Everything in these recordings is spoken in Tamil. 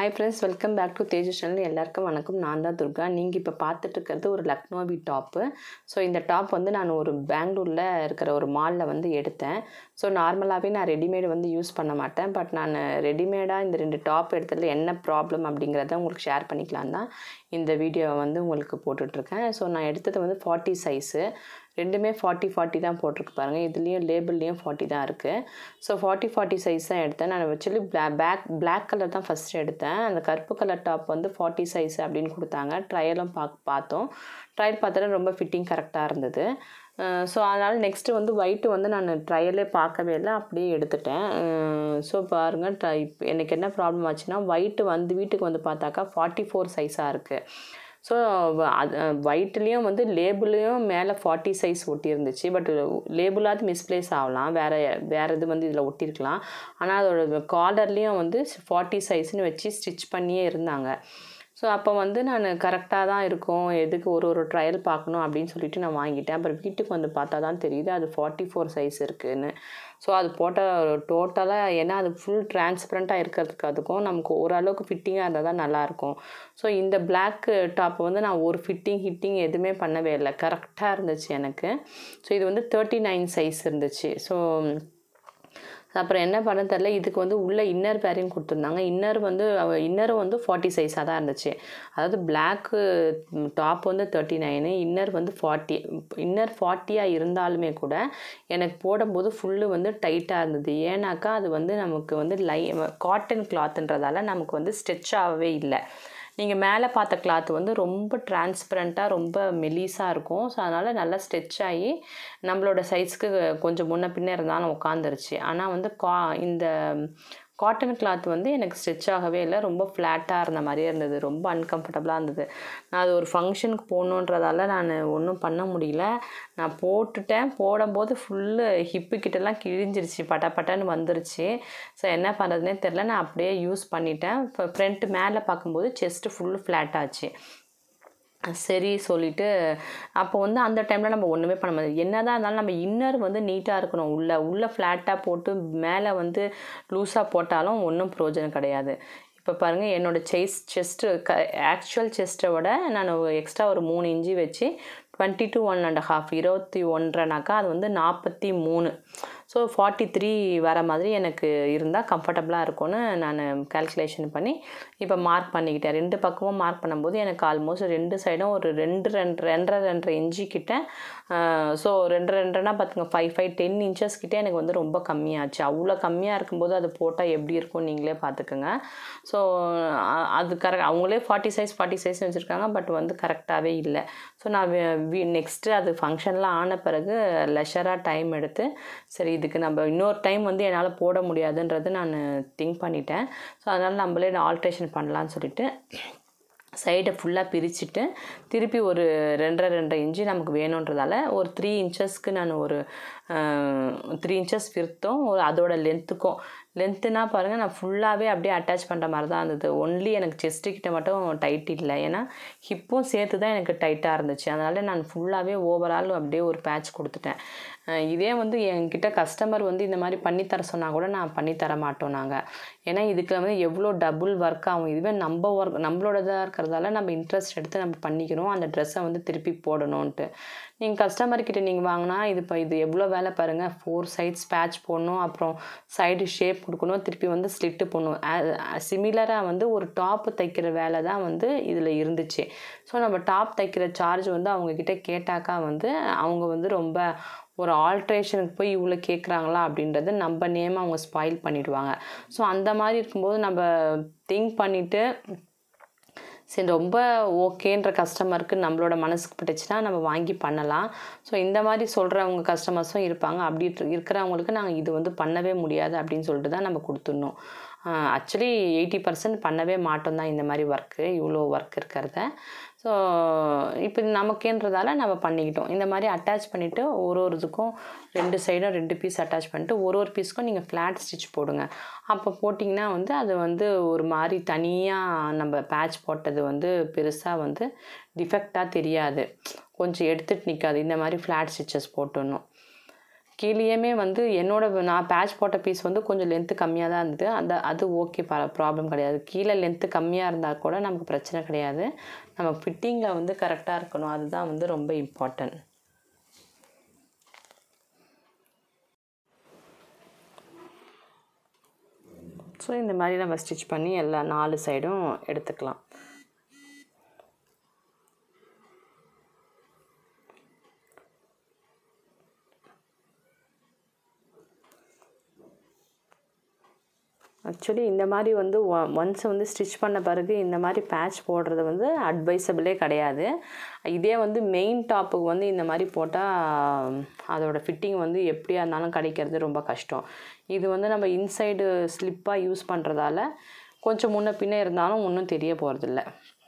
Hi friends welcome back to Tejas channel எல்லாருக்கும் வணக்கம் நான் தான் துர்கா நீங்கள் இப்போ பார்த்துட்டு இருக்கிறது ஒரு லக்னோவி டாப்பு ஸோ இந்த டாப் வந்து நான் ஒரு பெங்களூரில் இருக்கிற ஒரு மாலில் வந்து எடுத்தேன் ஸோ நார்மலாகவே நான் ரெடிமேடு வந்து யூஸ் பண்ண மாட்டேன் பட் நான் ரெடிமேடாக இந்த ரெண்டு டாப் எடுத்ததில் என்ன ப்ராப்ளம் அப்படிங்கிறத உங்களுக்கு ஷேர் பண்ணிக்கலாம் தான் இந்த வீடியோவை வந்து உங்களுக்கு போட்டுட்ருக்கேன் ஸோ நான் எடுத்தது வந்து ஃபார்ட்டி சைஸு ரெண்டுமே ஃபார்ட்டி ஃபார்ட்டி தான் போட்டிருக்கு பாருங்கள் இதுலேயும் லேபிள்லேயும் ஃபார்ட்டி தான் இருக்குது ஸோ ஃபார்ட்டி ஃபார்ட்டி சைஸ் தான் எடுத்தேன் நான் ஆக்சுவலி பிளா பேக் பிளாக் கலர் தான் ஃபஸ்ட்டு எடுத்தேன் அந்த கருப்பு கலர் டாப் வந்து ஃபார்ட்டி சைஸ் அப்படின்னு கொடுத்தாங்க ட்ரையலும் பாக் பார்த்தோம் ட்ரையல் பார்த்தாலும் ரொம்ப ஃபிட்டிங் கரெக்டாக இருந்தது ஸோ அதனால் நெக்ஸ்ட்டு வந்து ஒயிட்டு வந்து நான் ட்ரையலே பார்க்கவே இல்லை அப்படியே எடுத்துட்டேன் ஸோ பாருங்கள் ட்ரை எனக்கு என்ன ப்ராப்ளம் ஆச்சுன்னா ஒயிட்டு வந்து வீட்டுக்கு வந்து பார்த்தாக்கா ஃபார்ட்டி ஃபோர் சைஸாக இருக்குது ஸோ அது ஒயிட்லேயும் வந்து லேபிளையும் மேலே ஃபார்ட்டி சைஸ் ஒட்டியிருந்துச்சு பட் லேபிளாவது மிஸ்பிளேஸ் ஆகலாம் வேறு வேறு இது வந்து இதில் ஒட்டியிருக்கலாம் ஆனால் அதோட காலர்லேயும் வந்து ஃபார்ட்டி சைஸ்னு வச்சு ஸ்டிச் பண்ணியே இருந்தாங்க ஸோ அப்போ வந்து நான் கரெக்டாக தான் இருக்கும் எதுக்கு ஒரு ஒரு ட்ரையல் பார்க்கணும் அப்படின்னு சொல்லிட்டு நான் வாங்கிட்டேன் அப்புறம் வீட்டுக்கு வந்து பார்த்தா தான் தெரியுது அது ஃபார்ட்டி ஃபோர் சைஸ் இருக்குதுன்னு ஸோ அது போட்ட டோட்டலாக ஏன்னா அது ஃபுல் டிரான்ஸ்பரண்ட்டாக இருக்கிறதுக்கு அதுக்கும் நமக்கு ஓரளவுக்கு ஃபிட்டிங்காக இருந்தால் தான் நல்லாயிருக்கும் ஸோ இந்த பிளாக் டாப் வந்து நான் ஒரு ஃபிட்டிங் ஹிட்டிங் எதுவுமே பண்ணவே இல்லை கரெக்டாக இருந்துச்சு எனக்கு ஸோ இது வந்து தேர்ட்டி நைன் சைஸ் இருந்துச்சு ஸோ அப்புறம் என்ன பண்ண தெரில இதுக்கு வந்து உள்ள இன்னர் பேரிங் கொடுத்துருந்தாங்க இன்னர் வந்து இன்னரும் வந்து ஃபார்ட்டி சைஸாக தான் இருந்துச்சு அதாவது பிளாக்கு டாப் வந்து தேர்ட்டி நைனு இன்னர் வந்து ஃபார்ட்டி இன்னர் ஃபார்ட்டியாக இருந்தாலுமே கூட எனக்கு போடும்போது ஃபுல்லு வந்து டைட்டாக இருந்தது ஏன்னாக்கா அது வந்து நமக்கு வந்து லை காட்டன் கிளாத்துன்றதால நமக்கு வந்து ஸ்ட்ரெச் ஆகவே இல்லை நீங்கள் மேலே பார்த்த கிளாத் வந்து ரொம்ப டிரான்ஸ்பரண்ட்டாக ரொம்ப மெலிஸாக இருக்கும் ஸோ அதனால் நல்லா ஸ்ட்ரெச் ஆகி நம்மளோட சைஸ்க்கு கொஞ்சம் முன்ன பின்னே இருந்தாலும் உட்காந்துருச்சு ஆனால் வந்து கா இந்த காட்டன் கிளாத் வந்து எனக்கு ஸ்டிச் ஆகவே இல்லை ரொம்ப ஃப்ளாட்டாக இருந்த மாதிரியே இருந்தது ரொம்ப அன்கம்ஃபர்டபுளாக இருந்தது நான் அது ஒரு ஃபங்க்ஷனுக்கு போகணுன்றதால நான் ஒன்றும் பண்ண முடியல நான் போட்டுட்டேன் போடும்போது ஃபுல்லு ஹிப்பு கிட்டலாம் கிழிஞ்சிருச்சு பட்ட பட்டன்னு வந்துருச்சு ஸோ என்ன பண்ணுறதுனே தெரில நான் அப்படியே யூஸ் பண்ணிட்டேன் இப்போ ஃப்ரண்ட்டு மேலே பார்க்கும்போது செஸ்ட்டு ஃபுல்லு ஃப்ளாட்டாச்சு சரி சொல்லிவிட்டு அப்போ வந்து அந்த டைமில் நம்ம ஒன்றுமே பண்ண முடியாது என்ன தான் இருந்தாலும் நம்ம இன்னர் வந்து நீட்டாக இருக்கணும் உள்ளே உள்ளே ஃப்ளாட்டாக போட்டு மேலே வந்து லூஸாக போட்டாலும் ஒன்றும் பிரயோஜனம் கிடையாது இப்போ பாருங்கள் என்னோடய செஸ் செஸ்ட்டு க ஆக்சுவல் செஸ்ட்டை விட நான் எக்ஸ்ட்ரா ஒரு மூணு இன்ச்சு வச்சு twenty two one and half இருபத்தி ஒன்றரைனாக்கா அது வந்து நாற்பத்தி மூணு ஸோ ஃபார்ட்டி த்ரீ வர மாதிரி எனக்கு இருந்தால் கம்ஃபர்டபுளாக இருக்கும்னு நான் கேல்குலேஷன் பண்ணி இப்போ மார்க் பண்ணிக்கிட்டேன் ரெண்டு பக்கமும் மார்க் பண்ணும்போது எனக்கு ஆல்மோஸ்ட் ரெண்டு சைடும் ஒரு ரெண்டு ரெண்டு ரெண்டரை ரெண்டரை இன்ச்சு கிட்ட ஸோ ரெண்டு ரெண்டரைனா பார்த்துங்க ஃபைவ் ஃபைவ் டென் இன்ச்சஸ் கிட்டே எனக்கு வந்து ரொம்ப கம்மியாச்சு அவ்வளோ கம்மியாக இருக்கும்போது அது போட்டால் எப்படி இருக்கும் நீங்களே பார்த்துக்குங்க ஸோ அது கரெக்ட் அவங்களே ஃபார்ட்டி சைஸ் ஃபார்ட்டி சைஸ் வச்சுருக்காங்க பட் வந்து கரெக்டாகவே இல்லை ஸோ நான் வி நெக்ஸ்ட்டு அது ஃபங்க்ஷன்லாம் ஆன பிறகு லெஷராக டைம் எடுத்து சரி இதுக்கு நம்ம இன்னொரு டைம் வந்து என்னால் போட முடியாதுன்றது நான் திங்க் பண்ணிட்டேன் ஸோ அதனால் நம்மளே ஆல்ட்ரேஷன் பண்ணலான்னு சொல்லிட்டு சைடை ஃபுல்லாக பிரிச்சுட்டு திருப்பி ஒரு ரெண்டரை ரெண்டரை இன்ச்சு நமக்கு வேணுன்றதால ஒரு த்ரீ இன்ச்சஸ்க்கு நான் ஒரு த்ரீ இன்ச்சஸ் விருத்தம் ஒரு அதோட லென்த்துக்கும் லென்த்துனா பாருங்கள் நான் ஃபுல்லாகவே அப்படியே அட்டாச் பண்ணுற மாதிரி தான் இருந்தது ஒன்லி எனக்கு செஸ்ட்டு கிட்ட மட்டும் டைட் இல்லை ஏன்னா ஹிப்பும் சேர்த்து தான் எனக்கு டைட்டாக இருந்துச்சு அதனால் நான் ஃபுல்லாகவே ஓவரால் அப்படியே ஒரு பேட்ச் கொடுத்துட்டேன் இதே வந்து என்கிட்ட கஸ்டமர் வந்து இந்த மாதிரி பண்ணித்தர சொன்னால் கூட நான் பண்ணித்தர மாட்டோம் நாங்கள் ஏன்னா இதுக்கு வந்து எவ்வளோ டபுள் ஒர்க் ஆகும் இதுவே நம்ம ஒர்க் நம்மளோடதாக இருக்கிறதால நம்ம இன்ட்ரெஸ்ட் எடுத்து நம்ம பண்ணிக்கணும் அந்த ட்ரெஸ்ஸை வந்து திருப்பி போடணுன்ட்டு நீங்கள் கஸ்டமர்கிட்ட நீங்கள் வாங்கினா இது இப்போ இது எவ்வளோ வேலை பாருங்கள் ஃபோர் சைட்ஸ் பேட்ச் போடணும் அப்புறம் சைடு ஷேப் கொடுக்கணும் திருப்பி வந்து ஸ்லிட்டு போடணும் சிமிலராக வந்து ஒரு டாப்பு தைக்கிற வேலை தான் வந்து இதில் இருந்துச்சு ஸோ நம்ம டாப் தைக்கிற சார்ஜ் வந்து அவங்கக்கிட்ட கேட்டாக்கா வந்து அவங்க வந்து ரொம்ப ஒரு ஆல்ட்ரேஷனுக்கு போய் இவ்வளோ கேட்குறாங்களா அப்படின்றது நம்ம நேம் அவங்க ஸ்பாயில் பண்ணிவிடுவாங்க ஸோ அந்த மாதிரி இருக்கும்போது நம்ம திங்க் பண்ணிவிட்டு சரி ரொம்ப ஓகேன்ற கஸ்டமருக்கு நம்மளோட மனசுக்கு பட்டுச்சுன்னா நம்ம வாங்கி பண்ணலாம் ஸோ இந்த மாதிரி சொல்கிறவங்க கஸ்டமர்ஸும் இருப்பாங்க அப்படி இருக்கிறவங்களுக்கு நாங்கள் இது வந்து பண்ணவே முடியாது அப்படின்னு சொல்லிட்டு தான் நம்ம கொடுத்துடணும் ஆக்சுவலி எயிட்டி பர்சன்ட் பண்ணவே மாட்டோம் தான் இந்த மாதிரி ஒர்க்கு இவ்வளோ ஒர்க் இருக்கிறத ஸோ இப்போ நமக்கேன்றதால நம்ம பண்ணிக்கிட்டோம் இந்த மாதிரி அட்டாச் பண்ணிவிட்டு ஒரு ஒரு இதுக்கும் ரெண்டு சைடும் ரெண்டு பீஸ் அட்டாச் பண்ணிட்டு ஒரு ஒரு பீஸ்க்கும் நீங்கள் ஃப்ளாட் ஸ்டிச் போடுங்க அப்போ போட்டிங்கன்னா வந்து அது வந்து ஒரு மாதிரி தனியாக நம்ம பேட்ச் போட்டது வந்து பெருசாக வந்து டிஃபெக்டாக தெரியாது கொஞ்சம் எடுத்துகிட்டு நிற்காது இந்த மாதிரி ஃப்ளாட் ஸ்டிச்சஸ் போட்டுடணும் கீழேயுமே வந்து என்னோட நான் பேட்ச் போட்ட பீஸ் வந்து கொஞ்சம் லென்த்து கம்மியாக தான் இருந்தது அந்த அது ஓகே ப ப்ராப்ளம் கிடையாது கீழே லென்த்து கம்மியாக இருந்தால் கூட நமக்கு பிரச்சனை கிடையாது நம்ம ஃபிட்டிங்கில் வந்து கரெக்டாக இருக்கணும் அதுதான் வந்து ரொம்ப இம்பார்ட்டன்ட் ஸோ இந்த மாதிரி நம்ம ஸ்டிச் பண்ணி எல்லா நாலு சைடும் எடுத்துக்கலாம் ஆக்சுவலி இந்த மாதிரி வந்து ஒன்ஸ் வந்து ஸ்டிச் பண்ண பிறகு இந்த மாதிரி பேட்ச் போடுறது வந்து அட்வைசபிளே கிடையாது இதே வந்து மெயின் டாப்புக்கு வந்து இந்த மாதிரி போட்டால் அதோட ஃபிட்டிங் வந்து எப்படியா இருந்தாலும் கிடைக்கிறது ரொம்ப கஷ்டம் இது வந்து நம்ம இன்சைடு ஸ்லிப்பாக யூஸ் பண்ணுறதால கொஞ்சம் முன்ன பின்ன இருந்தாலும் ஒன்றும் தெரிய போகிறதில்ல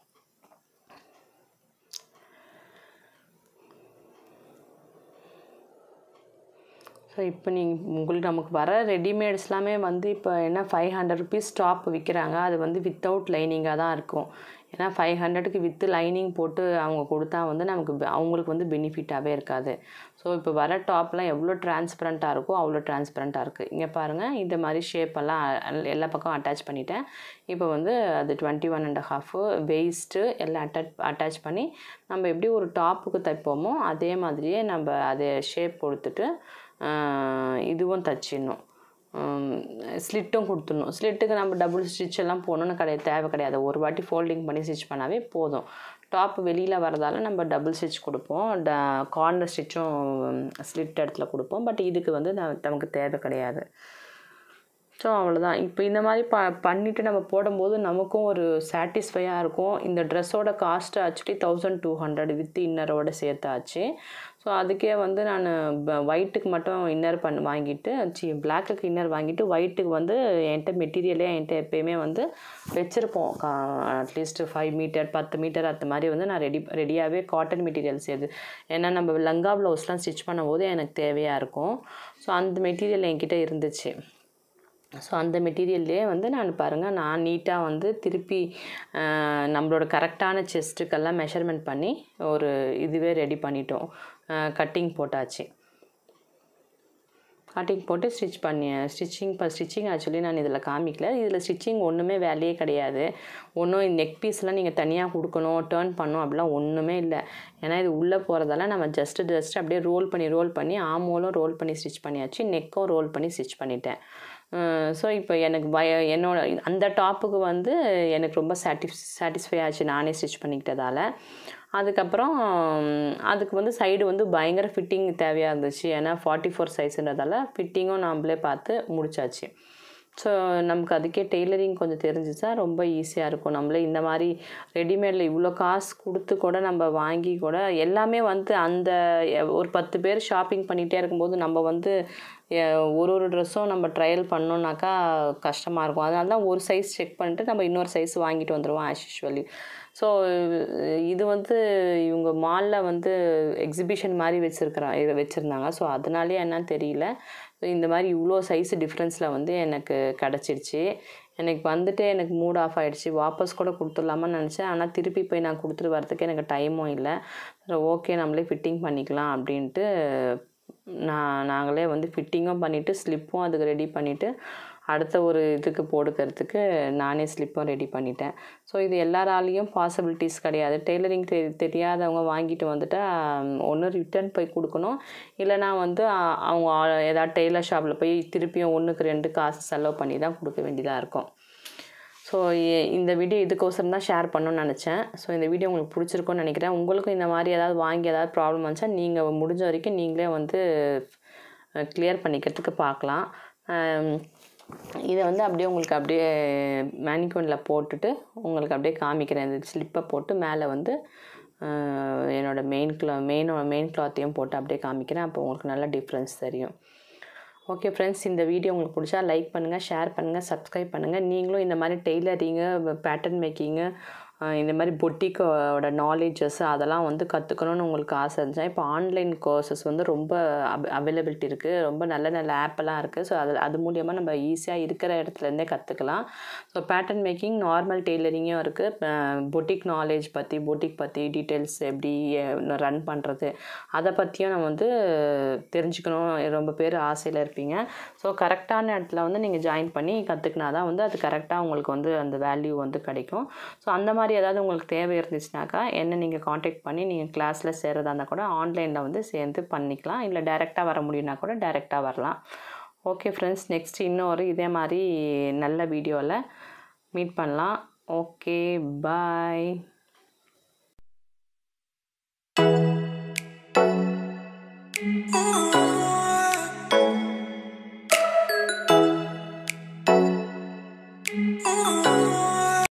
ஸோ இப்போ நீங்கள் உங்களுக்கு நமக்கு வர ரெடிமேட்ஸ் எல்லாமே வந்து இப்போ என்ன ஃபைவ் ஹண்ட்ரட் ருபீஸ் டாப் விற்கிறாங்க அது வந்து வித்தவுட் லைனிங்காக தான் இருக்கும் ஏன்னா ஃபைவ் ஹண்ட்ரடுக்கு வித்து லைனிங் போட்டு அவங்க கொடுத்தா வந்து நமக்கு பெ- அவங்களுக்கு வந்து பெனிஃபிட்டாகவே இருக்காது ஸோ இப்போ வர டாப்லாம் எவ்வளோ டிரான்ஸ்பரண்ட்டாக இருக்கோ அவ்வளோ டிரான்ஸ்பரண்ட்டாக இருக்குது இங்கே பாருங்கள் இந்த மாதிரி ஷேப்பெல்லாம் எல்லா பக்கம் அட்டாச் பண்ணிட்டேன் இப்போ வந்து அது twenty one and half waist எல்லாம் அட்டாச் அட்டாச் பண்ணி நம்ம எப்படி ஒரு டாப்புக்கு தைப்போமோ அதே மாதிரியே நம்ம அதை ஷேப் கொடுத்துட்டு ஆஹ் இதுவும் தச்சிடணும் ஸ்லிட்டும் கொடுத்துடணும் ஸ்லிட்டுக்கு நம்ம டபுள் ஸ்டிச் எல்லாம் போடணும்னு கிடையாது தேவை கிடையாது ஒரு வாட்டி ஃபோல்டிங் பண்ணி ஸ்டிச் பண்ணாவே போதும் டாப் வெளியில் வரதால நம்ம டபுள் ஸ்டிச் கொடுப்போம் ட கார்னர் ஸ்டிச்சும் ஸ்லிட் இடத்துல கொடுப்போம் பட் இதுக்கு வந்து ந- நமக்கு தேவை கிடையாது ஸோ அவ்வளோதான் இப்போ இந்த மாதிரி ப பண்ணிவிட்டு நம்ம போடும்போது நமக்கும் ஒரு சாட்டிஸ்ஃபையாக இருக்கும் இந்த ட்ரெஸ்ஸோட cost actually thousand two hundred with இன்னரோட சேர்த்தாச்சு ஸோ அதுக்கே வந்து நான் ஒயிட்டுக்கு மட்டும் இன்னர் பண்ண வாங்கிட்டு சி பிளாக்குக்கு இன்னர் வாங்கிட்டு ஒயிட்டுக்கு வந்து என்கிட்ட மெட்டீரியலே என்கிட்ட எப்பயுமே வந்து வச்சுருப்போம் அட்லீஸ்ட் ஃபைவ் மீட்டர் பத்து மீட்டர் அந்த மாதிரி வந்து நான் ரெடி ரெடியாகவே காட்டன் மெட்டீரியல்ஸ் எது ஏன்னா நம்ம லங்கா ப்ளவுஸ்லாம் ஸ்டிச் பண்ணும்போது எனக்கு தேவையாக இருக்கும் ஸோ அந்த மெட்டீரியல் என்கிட்ட இருந்துச்சு ஸோ அந்த மெட்டீரியல்லே வந்து நான் பாருங்கள் நான் நீட்டாக வந்து திருப்பி ஆஹ், நம்மளோட கரெக்டான செஸ்ட்டுக்கெல்லாம் மெஷர்மெண்ட் பண்ணி ஒரு இதுவே ரெடி பண்ணிட்டோம் கட்டிங் போட்டாச்சு கட்டிங் போட்டு ஸ்டிச் பண்ணி ஸ்டிச்சிங் இப்போ ஸ்டிச்சிங் ஆக்சுவலி நான் இதில் காமிக்கல இதில் ஸ்டிச்சிங் ஒன்றுமே வேலையே கிடையாது ஒன்றும் நெக் பீஸ்லாம் நீங்கள் தனியாக கொடுக்கணும் டேர்ன் பண்ணணும் அப்படிலாம் ஒன்றுமே இல்லை ஏன்னா இது உள்ளே போகிறதால நம்ம ஜஸ்ட்டு ஜஸ்ட் அப்படியே ரோல் பண்ணி ரோல் பண்ணி ஆமோலும் ரோல் பண்ணி ஸ்டிச் பண்ணியாச்சு நெக்கும் ரோல் பண்ணி ஸ்டிச் பண்ணிட்டேன் ஸோ இப்போ எனக்கு பய என்னோட அந்த டாப்புக்கு வந்து எனக்கு ரொம்ப சாட்டிஸ் சாட்டிஸ்ஃபை ஆச்சு நானே ஸ்டிச் பண்ணிக்கிட்டதால அதுக்கப்புறம் உம், அதுக்கு வந்து சைடு வந்து பயங்கர ஃபிட்டிங் தேவையாக இருந்துச்சு ஏன்னா ஃபார்ட்டி ஃபோர் சைஸுன்றதால ஃபிட்டிங்கும் நாம்ளே பார்த்து முடிச்சாச்சு ஸோ நமக்கு அதுக்கே டெய்லரிங் கொஞ்சம் தெரிஞ்சிச்சா ரொம்ப ஈஸியாக இருக்கும் நம்மளே இந்த மாதிரி ரெடிமேடில் இவ்வளோ காசு கொடுத்து கூட நம்ம வாங்கி கூட எல்லாமே வந்து அந்த எ- ஒரு பத்து பேர் ஷாப்பிங் பண்ணிகிட்டே இருக்கும்போது நம்ம வந்து எ- ஒரு ஒரு ட்ரெஸ்ஸும் நம்ம ட்ரையல் பண்ணோம்னாக்கா கஷ்டமாக இருக்கும் அதனால தான் ஒரு சைஸ் செக் பண்ணிட்டு நம்ம இன்னொரு சைஸ் வாங்கிட்டு வந்துடுவோம் ஆஸ் யூஷுவலி ஸோ இது வந்து இவங்க மாலில் வந்து எக்ஸிபிஷன் மாதிரி வச்சுருக்குறா வச்சுருந்தாங்க ஸோ அதனாலே என்னன்னு தெரியல ஸோ இந்த மாதிரி இவ்வளோ சைஸ் டிஃப்ரென்ஸில் வந்து எனக்கு கிடச்சிருச்சு எனக்கு வந்துட்டு எனக்கு மூட் ஆஃப் ஆயிடுச்சு வாபஸ் கூட கொடுத்துடலாமான்னு நினச்சேன் ஆனால் திருப்பி போய் நான் கொடுத்துட்டு வரதுக்கு எனக்கு டைமும் இல்லை ஓகே நம்மளே ஃபிட்டிங் பண்ணிக்கலாம் அப்படின்ட்டு நான் நாங்களே வந்து ஃபிட்டிங்கும் பண்ணிவிட்டு ஸ்லிப்பும் அதுக்கு ரெடி பண்ணிவிட்டு அடுத்த ஒரு இதுக்கு போடுக்கிறதுக்கு நானே ஸ்லிப்பும் ரெடி பண்ணிட்டேன் ஸோ இது எல்லாராலையும் பாசிபிலிட்டிஸ் கிடையாது டெய்லரிங் தெ தெரியாதவங்க வாங்கிட்டு வந்துட்டா ஒன்று ரிட்டர்ன் போய் கொடுக்கணும் இல்லைனா வந்து அ- அவங்க ஆ- ஏதாவது டெய்லர் ஷாப்பில் போய் திருப்பியும் ஒன்றுக்கு ரெண்டு காசு செலவு பண்ணி தான் கொடுக்க வேண்டியதாக இருக்கும் ஸோ இந்த வீடியோ இதுக்கோசரம் தான் ஷேர் பண்ணணும்னு நினச்சேன் ஸோ இந்த வீடியோ உங்களுக்கு பிடிச்சிருக்கும்னு நினைக்கிறேன் உங்களுக்கும் இந்த மாதிரி ஏதாவது வாங்கி ஏதாவது ப்ராப்ளம் வந்துச்சா நீங்கள் முடிஞ்ச வரைக்கும் நீங்களே வந்து கிளியர் பண்ணிக்கிறதுக்கு பார்க்கலாம் அம், இதை வந்து அப்படியே உங்களுக்கு அப்படியே மேனிக்யூனில் போட்டுட்டு உங்களுக்கு அப்படியே காமிக்கிறேன் இந்த ஸ்லிப்பை போட்டு மேலே வந்து அஹ், என்னோட மெயின் கிளா மெயினோட மெயின் கிளாத்தையும் போட்டு அப்படியே காமிக்கிறேன் அப்போ உங்களுக்கு நல்லா டிஃப்ரென்ஸ் தெரியும் ஓகே ஃப்ரெண்ட்ஸ் இந்த வீடியோ உங்களுக்கு பிடிச்சா லைக் பண்ணுங்கள் ஷேர் பண்ணுங்கள் சப்ஸ்கிரைப் பண்ணுங்கள் நீங்களும் இந்த மாதிரி டெய்லரிங்கு பேட்டர்ன் மேக்கிங்கு அஹ் இந்த மாதிரி பொட்டிக்கோட நாலேஜஸ் அதெல்லாம் வந்து கற்றுக்கணும்னு உங்களுக்கு ஆசை இருந்துச்சா இப்போ ஆன்லைன் கோர்சஸ் வந்து ரொம்ப அவைலபிலிட்டி இருக்குது ரொம்ப நல்ல நல்ல ஆப்பெல்லாம் இருக்குது ஸோ அது அது மூலியமாக நம்ம ஈஸியாக இருக்கிற இடத்துலேருந்தே கற்றுக்கலாம் ஸோ பேட்டர்ன் மேக்கிங் நார்மல் டெய்லரிங்கும் இருக்குது பொட்டிக் நாலேஜ் பற்றி பொட்டிக் பற்றி டீட்டெயில்ஸ் எப்படி ரன் பண்ணுறது அதை பற்றியும் நம்ம வந்து தெரிஞ்சுக்கணும் ரொம்ப பேர் ஆசையில் இருப்பீங்க ஸோ கரெக்டான இடத்துல வந்து நீங்கள் ஜாயின் பண்ணி கற்றுக்கினா தான் வந்து அது கரெக்டாக உங்களுக்கு வந்து அந்த வேல்யூ வந்து கிடைக்கும் ஸோ அந்த மாதிரி ஏதாவது உங்களுக்கு தேவை இருந்துச்சுனாக்கா என்ன நீங்கள் காண்டாக்ட் பண்ணி நீங்கள் கிளாஸில் சேர்றதா இருந்தால் கூட ஆன்லைனில் வந்து சேர்ந்து பண்ணிக்கலாம் இல்லை டைரெக்டாக வர முடியும்னா கூட டைரெக்டாக வரலாம் ஓகே ஃப்ரெண்ட்ஸ் நெக்ஸ்ட் இன்னொரு இதே மாதிரி நல்ல வீடியோவில் மீட் பண்ணலாம் ஓகே பாய் Ooh.